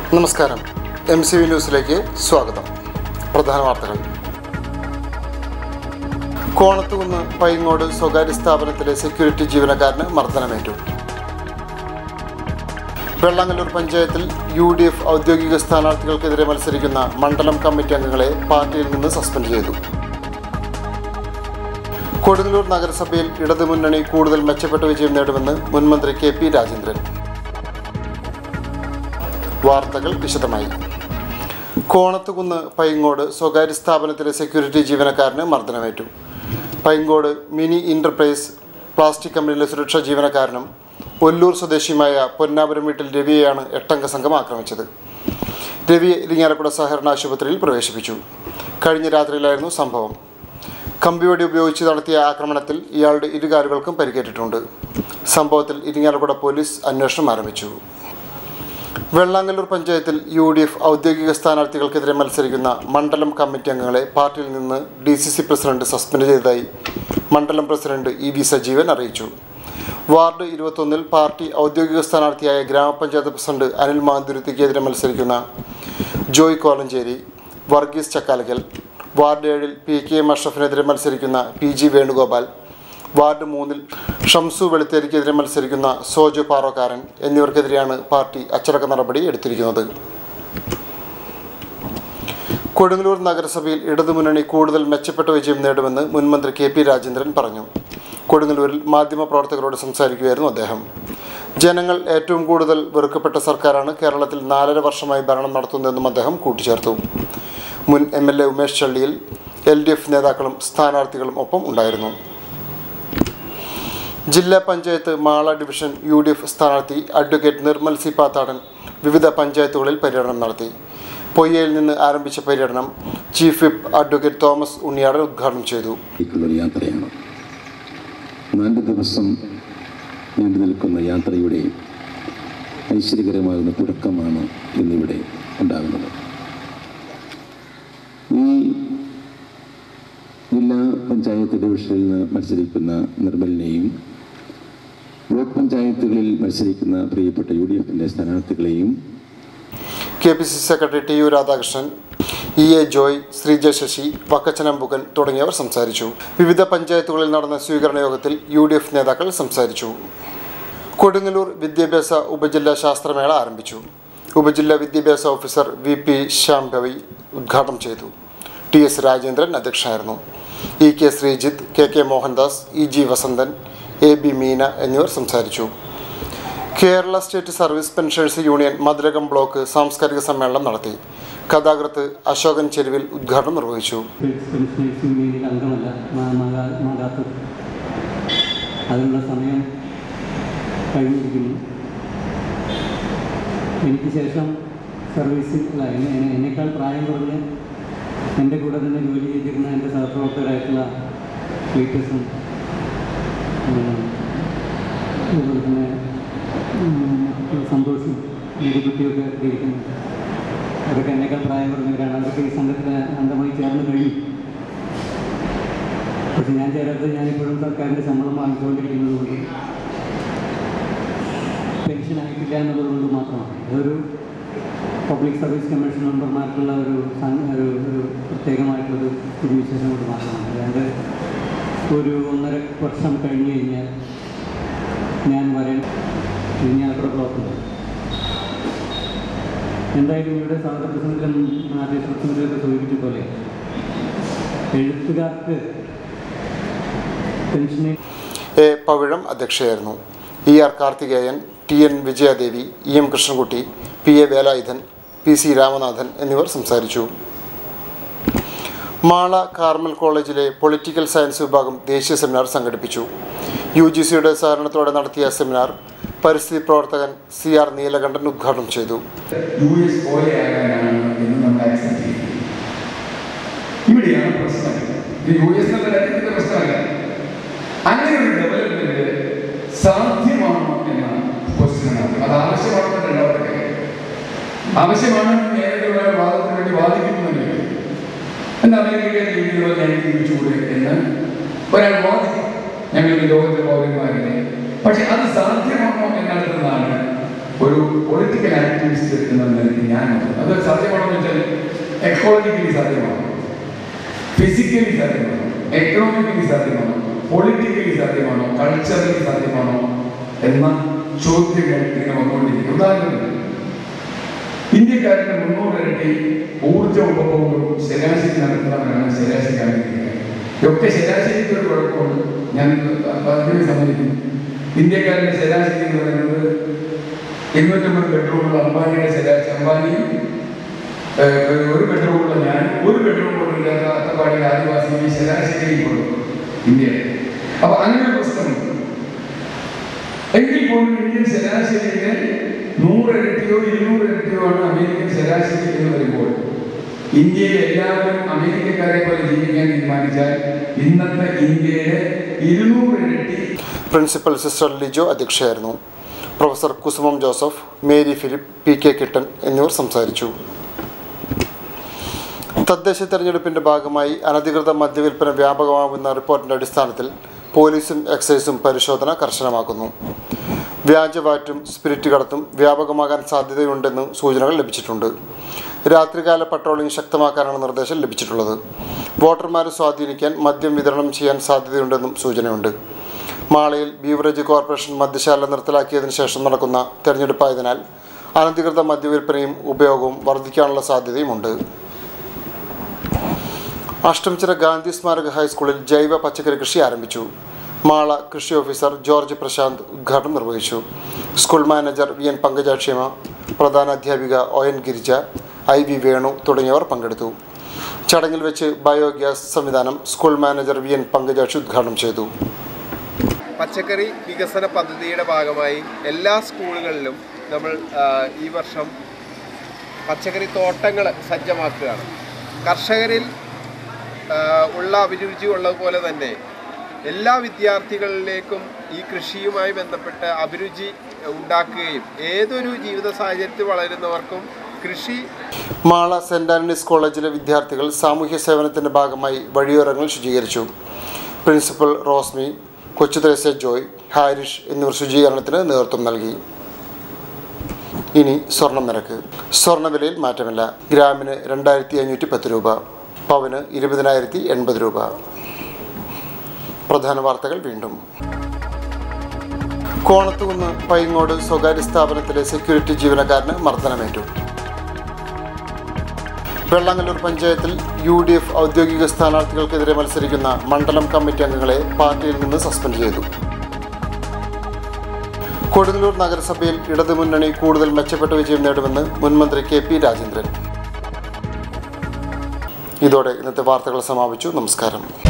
നമസ്കാരം M C V ന്യൂസിലേക്ക് സ്വാഗതം പ്രധാന വാർത്തകൾ കോണത്തുകുന്ന് പൈങ്ങോട് സ്വകാര്യ സ്ഥാപനത്തിലെ സെക്യൂരിറ്റി ജീവനക്കാരന് മർദ്ദനമേറ്റു വെള്ളാങ്ങല്ലൂർ പഞ്ചായത്തിൽ യു ഡി എഫ് ഔദ്യോഗിക സ്ഥാനാർത്ഥികൾക്കെതിരെ മത്സരിക്കുന്ന മണ്ഡലം കമ്മിറ്റി അംഗങ്ങളെ പാർട്ടിയിൽ നിന്ന് സസ്പെൻഡ് ചെയ്തു കൊടുങ്ങല്ലൂർ നഗരസഭയിൽ ഇടതുമുന്നണി കൂടുതൽ മെച്ചപ്പെട്ട വിജയം നേടുമെന്ന് മുൻമന്ത്രി കെ പി രാജേന്ദ്രൻ വാർത്തകൾ വിശദമായി കോണത്തുകുന്ന് പൈങ്ങോട് സ്വകാര്യ സ്ഥാപനത്തിലെ സെക്യൂരിറ്റി ജീവനക്കാരന് മർദ്ദനമേറ്റു പൈങ്കോട് മിനി ഇന്റർപ്രൈസ് പ്ലാസ്റ്റിക് കമ്പനിയിലെ സുരക്ഷാ ജീവനക്കാരനും ഒല്ലൂർ സ്വദേശിയുമായ പൊന്നാപുരം വീട്ടിൽ രവിയെയാണ് എട്ടംഗ സംഘം ആക്രമിച്ചത് രവിയെ ഇരിങ്ങാലക്കുട സഹകരണ ആശുപത്രിയിൽ പ്രവേശിപ്പിച്ചു കഴിഞ്ഞ രാത്രിയിലായിരുന്നു സംഭവം കമ്പിവടി ഉപയോഗിച്ച് നടത്തിയ ആക്രമണത്തിൽ ഇയാളുടെ ഇരുകാലുകൾക്കും പരിക്കേറ്റിട്ടുണ്ട് സംഭവത്തിൽ ഇരിങ്ങാലക്കുട പോലീസ് അന്വേഷണം ആരംഭിച്ചു വെള്ളാങ്ങല്ലൂർ പഞ്ചായത്തിൽ യു ഡി എഫ് ഔദ്യോഗിക സ്ഥാനാർത്ഥികൾക്കെതിരെ മത്സരിക്കുന്ന മണ്ഡലം കമ്മിറ്റി അംഗങ്ങളെ പാർട്ടിയിൽ നിന്ന് D C C president suspend ചെയ്തതായി മണ്ഡലം പ്രസിഡന്റ് ഇ വി സജീവൻ അറിയിച്ചു വാർഡ് ഇരുപത്തൊന്നിൽ പാർട്ടി ഔദ്യോഗിക സ്ഥാനാർത്ഥിയായ ഗ്രാമപഞ്ചായത്ത് പ്രസിഡന്റ് അനിൽ മാന്തുരുത്തിക്കെതിരെ മത്സരിക്കുന്ന ജോയ് കോലഞ്ചേരി വർഗീസ് ചക്കാലക്കൽ വാർഡ് ഏഴിൽ പി കെ എം അഷ്റഫിനെതിരെ മത്സരിക്കുന്ന പി ജി വേണുഗോപാൽ വാർഡ് മൂന്നിൽ ഷംസു വെളുത്തേരിക്കെതിരെ മത്സരിക്കുന്ന സോജു പാറോക്കാരൻ എന്നിവർക്കെതിരെയാണ് പാർട്ടി അച്ചടക്ക നടപടി എടുത്തിരിക്കുന്നത് കൊടുങ്ങല്ലൂർ നഗരസഭയിൽ ഇടതുമുന്നണി കൂടുതൽ മെച്ചപ്പെട്ട വിജയം നേടുമെന്ന് മുൻമന്ത്രി കെ പി രാജേന്ദ്രൻ പറഞ്ഞു കൊടുങ്ങല്ലൂരിൽ മാധ്യമപ്രവർത്തകരോട് സംസാരിക്കുകയായിരുന്നു അദ്ദേഹം ജനങ്ങൾ ഏറ്റവും കൂടുതൽ വെറുക്കപ്പെട്ട സർക്കാരാണ് കേരളത്തിൽ നാലര വർഷമായി ഭരണം നടത്തുന്നതെന്നും അദ്ദേഹം കൂട്ടിച്ചേർത്തു മുൻ M L A Umesh Challiyil L D F നേതാക്കളും സ്ഥാനാർത്ഥികളും ഒപ്പം ഉണ്ടായിരുന്നു ജില്ലാ panchayat Mala division U D F സ്ഥാനാർത്ഥി അഡ്വക്കേറ്റ് നിർമ്മൽ സി പാത്താടൻ വിവിധ പഞ്ചായത്തുകളിൽ പര്യടനം നടത്തി പൊയ്യയിൽ നിന്ന് ആരംഭിച്ച പര്യടനം chief whip advocate Thomas Unniyadan ഉദ്ഘാടനം ചെയ്തു ുള്ളൊരു യാത്രയാണ് നാല് ദിവസം നീണ്ടു നിൽക്കുന്ന യാത്രയുടെ ഐശ്വര്യകരമാകുന്ന തുടക്കമാണ് ഇന്നിവിടെ ഉണ്ടാകുന്നത് ഈ ജില്ലാ പഞ്ചായത്ത് ഡിവിഷനിൽ നിന്ന് മത്സരിക്കുന്ന നിർമ്മലിനെയും ബ്ലോക്ക് പഞ്ചായത്തുകളിൽ മത്സരിക്കുന്ന പ്രിയപ്പെട്ട യു ഡി എഫിൻ്റെ സ്ഥാനാർത്ഥികളെയും K P C secretary T U Radhakrishnan E A Joy Sreeja Sasi വക്കച്ചനമ്പുകൻ തുടങ്ങിയവർ സംസാരിച്ചു വിവിധ പഞ്ചായത്തുകളിൽ നടന്ന സ്വീകരണ യോഗത്തിൽ യു ഡി എഫ് നേതാക്കൾ സംസാരിച്ചു കൊടുങ്ങല്ലൂർ വിദ്യാഭ്യാസ ഉപജില്ലാ ശാസ്ത്രമേള ആരംഭിച്ചു ഉപജില്ലാ വിദ്യാഭ്യാസ ഓഫീസർ വി പി ശ്യാംഭവി ഉദ്ഘാടനം ചെയ്തു ടി എസ് രാജേന്ദ്രൻ അധ്യക്ഷനായിരുന്നു E K Sreejith K K Mohandas E G Vasanthan A B Meena എന്നിവർ സംസാരിച്ചു Kerala state service pensioners union മധുരകം ബ്ലോക്ക് സാംസ്കാരിക സമ്മേളനം നടത്തി കഥാകൃത്ത് അശോകൻ ചെരുവിൽ ഉദ്ഘാടനം നിർവഹിച്ചു പെൻഷനേഴ്സ് യൂണിയനിൽ അംഗമല്ല മാ- മാകാ- മാകാത്തത് അതിനുള്ള സമയം കഴിഞ്ഞിരിക്കുന്നു എനിക്ക് ശേഷം സർവീസിൽ അല്ല എന്നെ എന്നെ- എന്നേക്കാൾ പ്രായം കുറഞ്ഞ് എൻ്റെ കൂടെ തന്നെ ജോലി ചെയ്തിരുന്ന എൻ്റെ സഹപ്രവർത്തകരായിട്ടുള്ള ക്ലീറ്റസും അതുപോലെ തന്നെ ഉം, സന്തോഷും നീതിക്കുട്ടിയൊക്കെ ഇരിക്കുന്നു അതൊക്കെ എന്നേക്കാൾ പ്രായം കുറഞ്ഞവരാണ് അതൊക്കെ ഈ സംഘത്തിൽ അംഗമായി ചേർന്ന് കഴിഞ്ഞു പക്ഷെ ഞാൻ ചേരാത്തത് ഞാനിപ്പോഴും സർക്കാരിൻ്റെ ശമ്പളം വാങ്ങിച്ചുകൊണ്ടിരിക്കുന്നത് കൊണ്ട് പെൻഷൻ ആയിട്ടില്ല എന്നുള്ളത് കൊണ്ട് മാത്രമാണ് അതൊരു പബ്ലിക് സർവീസ് കമ്മീഷൻ മെമ്പർമാർക്കുള്ള ഒരു സം- ഒരു ഒരു പ്രത്യേകമായിട്ടുള്ളൊരു സ്ഥിതിവിശേഷം കൊണ്ട് മാത്രമാണ് അതായത് ഒരു ഒന്നര വർഷം കഴിഞ്ഞ് കഴിഞ്ഞാൽ ഞാൻ വരാൻ ഇരിഞ്ഞാലക്കുട ബ്ലോക്കുണ്ട് എന്തായാലും ഇവിടെ സ്വാഗത പ്രസംഗത്തിലും ആദ്യ പ്രസംഗത്തിലൊക്കെ സൂചിപ്പിച്ച പോലെ എഴുത്തുകാർക്ക് പെൻഷനെ എ പവിഴം അധ്യക്ഷയായിരുന്നു E R Karthikeyan T N Vijayadevi E M Krishnankutty P A Velayudhan P C Ramanathan എന്നിവർ സംസാരിച്ചു മാള കാർമൽ കോളേജിലെ പൊളിറ്റിക്കൽ സയൻസ് വിഭാഗം ദേശീയ സെമിനാർ സംഘടിപ്പിച്ചു യു ജി സിയുടെ സഹകരണത്തോടെ നടത്തിയ സെമിനാർ പരിസ്ഥിതി പ്രവർത്തകൻ സി ആർ നീലകണ്ഠൻ ഉദ്ഘാടനം ചെയ്തു യു എസ് പോലെയാകാനാണ് എന്ന് നമ്മൾ ആക്സെപ്റ്റ് ചെയ്യും ഇവിടെയാണ് പ്രശ്നം ഇത് യു എസ് എന്ന രാജ്യത്തിന്റെ പ്രശ്നമല്ല അങ്ങനെ ഒരു ഡെവലപ്മെന്റ് സാധ്യമാണോ എന്ന ക്വസ്റ്റ്യനാണ് അത് ആവശ്യമാണെന്ന് രണ്ടാമത്തെ കാര്യം ആവശ്യമാണ് നേരത്തെയുള്ള വാദത്തിന് വേണ്ടി വാദിക്കുന്നുണ്ടെങ്കിൽ എന്താ അമേരിക്കയിലെ രീതിയിലുള്ള ഞാൻ ജീവിച്ചുകൂടെ എന്ന് ഒരാൾ വാദിക്കും ഞങ്ങൾ ഈ ലോകത്തിലെ പൗരന്മാരെ പക്ഷെ അത് സാധ്യമാണോ എന്നിടത്തുനിന്നാണ് ഒരു പൊളിറ്റിക്കൽ ആക്ടിവിസ്റ്റ് എന്ന നിലയ്ക്ക് ഞാൻ നോക്കുന്നത് അത് സാധ്യമാണെന്ന് വെച്ചാൽ എക്കോളജിക്കലി സാധ്യമാണ് ഫിസിക്കലി സാധ്യമാണോ എക്കണോമിക്കലി സാധ്യമാണോ പൊളിറ്റിക്കലി സാധ്യമാണോ കൾച്ചറലി സാധ്യമാണോ എന്ന ചോദ്യങ്ങൾ ഇങ്ങനെ വന്നുകൊണ്ടിരിക്കും ഉദാഹരണത്തിന് ഇന്ത്യക്കാരുടെ മുന്നൂറ് ഇരട്ടി ഊർജ ഉപഭോഗവും ശരാശരി നടത്തുന്നവരാണ് ശരാശരി അമേരിക്കക്കാർ ഇതൊക്കെ ശരാശരിക്ക് ഒരു കുഴപ്പമുണ്ട് ഞാൻ അതിനെ സമ്മതിക്കുന്നു ഇന്ത്യക്കാരുടെ ശരാശരി എന്ന് പറയുന്നത് എണ്ണൂറ്റമ്പത് ബെഡ്റൂമുള്ള അംബാനിയുടെ ശരാശരി അംബാനി ഏഹ്, ഒരു ബെഡ്റൂമുള്ള ഞാൻ ഒരു ബെഡ്റൂം പോലും ഇല്ലാത്ത അത്തപ്പാടി ആദിവാസി ശരാശരി കൊടുക്കും ഇന്ത്യയിൽ അപ്പൊ അങ്ങനെ ഒരു പ്രശ്നമുണ്ട് എങ്കിൽ പോലും ഇന്ത്യൻ ശരാശരിയുടെ നൂറ് ഇരട്ടിയോ ഇരുന്നൂറ് ഇരട്ടിയോ ആണ് അമേരിക്കൻ ശരാശരി എന്ന് വരുമ്പോൾ ഇന്ത്യയിൽ എല്ലാവരും അമേരിക്കക്കാരെ പോലെ ജീവിക്കാൻ തീരുമാനിച്ചാൽ ഇന്നത്തെ ഇന്ത്യയുടെ ഇരുന്നൂറ് ഇരട്ടി പ്രിൻസിപ്പൽ സിസ്റ്റർ ലിജോ അധ്യക്ഷയായിരുന്നു professor Kusumam Joseph Mary Philip P K Kittan എന്നിവർ സംസാരിച്ചു തദ്ദേശ തെരഞ്ഞെടുപ്പിന്റെ ഭാഗമായി അനധികൃത മദ്യവിൽപ്പന വ്യാപകമാകുന്ന റിപ്പോർട്ടിന്റെ അടിസ്ഥാനത്തിൽ പോലീസും എക്സൈസും പരിശോധന കർശനമാക്കുന്നു വ്യാജവാറ്റും സ്പിരിറ്റ് കടത്തും വ്യാപകമാകാൻ സാധ്യതയുണ്ടെന്നും സൂചനകൾ ലഭിച്ചിട്ടുണ്ട് രാത്രികാല പട്രോളിംഗ് ശക്തമാക്കാനാണ് നിർദ്ദേശം ലഭിച്ചിട്ടുള്ളത് വോട്ടർമാരെ സ്വാധീനിക്കാൻ മദ്യം വിതരണം ചെയ്യാൻ സാധ്യതയുണ്ടെന്നും സൂചനയുണ്ട് മാളയിൽ ബീവറേജ് കോർപ്പറേഷൻ മദ്യശാല നിർത്തലാക്കിയതിനു ശേഷം നടക്കുന്ന തെരഞ്ഞെടുപ്പായതിനാൽ അനധികൃത മദ്യവിൽപ്പനയും ഉപയോഗവും വർദ്ധിക്കാനുള്ള സാധ്യതയുമുണ്ട് അഷ്ടമിച്ചിറ ഗാന്ധി സ്മാരക ഹൈസ്കൂളിൽ ജൈവ പച്ചക്കറി കൃഷി ആരംഭിച്ചു മാള കൃഷി ഓഫീസർ ജോർജ് പ്രശാന്ത് ഉദ്ഘാടനം നിർവഹിച്ചു സ്കൂൾ മാനേജർ വി എൻ പങ്കജാക്ഷിമ പ്രധാന അധ്യാപിക O N Girija I V Venu തുടങ്ങിയവർ പങ്കെടുത്തു ചടങ്ങിൽ വെച്ച് ബയോഗ്യാസ് സംവിധാനം school manager V N Pankajakshi ഉദ്ഘാടനം ചെയ്തു പച്ചക്കറി വികസന പദ്ധതിയുടെ ഭാഗമായി എല്ലാ സ്കൂളുകളിലും നമ്മൾ ആ, ഈ വർഷം പച്ചക്കറി തോട്ടങ്ങൾ സജ്ജമാക്കുകയാണ് കർഷകരിൽ ആ, ഉള്ള അഭിരുചി ഉള്ളതുപോലെ തന്നെ എല്ലാ വിദ്യാർത്ഥികളിലേക്കും ഈ കൃഷിയുമായി ബന്ധപ്പെട്ട് അഭിരുചി ഉണ്ടാക്കുകയും ഏതൊരു ജീവിത സാഹചര്യത്തിൽ വളരുന്നവർക്കും കൃഷി മാള സെൻറ് ആന്റണീസ് കോളേജിലെ വിദ്യാർത്ഥികൾ സാമൂഹ്യ സേവനത്തിൻ്റെ ഭാഗമായി വഴിയോരങ്ങൾ ശുചീകരിച്ചു പ്രിൻസിപ്പൽ റോസ്മി കൊച്ചുത്രേസ്യ ജോയ് ഹാരിഷ് എന്നിവർ ശുചീകരണത്തിന് നേതൃത്വം നൽകി ഇനി സ്വർണം നിരക്ക് സ്വർണ്ണവിലയിൽ മാറ്റമില്ല ഗ്രാമിന് രണ്ടായിരത്തി അഞ്ഞൂറ്റി പത്ത് രൂപ പവന് ഇരുപതിനായിരത്തി എൺപത് രൂപ പ്രധാന വാർത്തകൾ വീണ്ടും കോണത്തുകുന്ന് പൈങ്ങോട് സ്വകാര്യ സ്ഥാപനത്തിലെ സെക്യൂരിറ്റി ജീവനക്കാരന് മർദ്ദനമേറ്റു വെള്ളാങ്ങല്ലൂർ പഞ്ചായത്തിൽ യു ഡി എഫ് ഔദ്യോഗിക സ്ഥാനാർത്ഥികൾക്കെതിരെ മത്സരിക്കുന്ന മണ്ഡലം കമ്മിറ്റി അംഗങ്ങളെ പാർട്ടിയിൽ നിന്ന് സസ്പെൻഡ് ചെയ്തു കൊടുങ്ങല്ലൂർ നഗരസഭയിൽ ഇടതുമുന്നണി കൂടുതൽ മെച്ചപ്പെട്ട വിജയം നേടുമെന്ന് മുൻമന്ത്രി കെ പി രാജേന്ദ്രൻ ഇതോടെ ഇന്നത്തെ വാർത്തകൾ സമാപിച്ചു നമസ്കാരം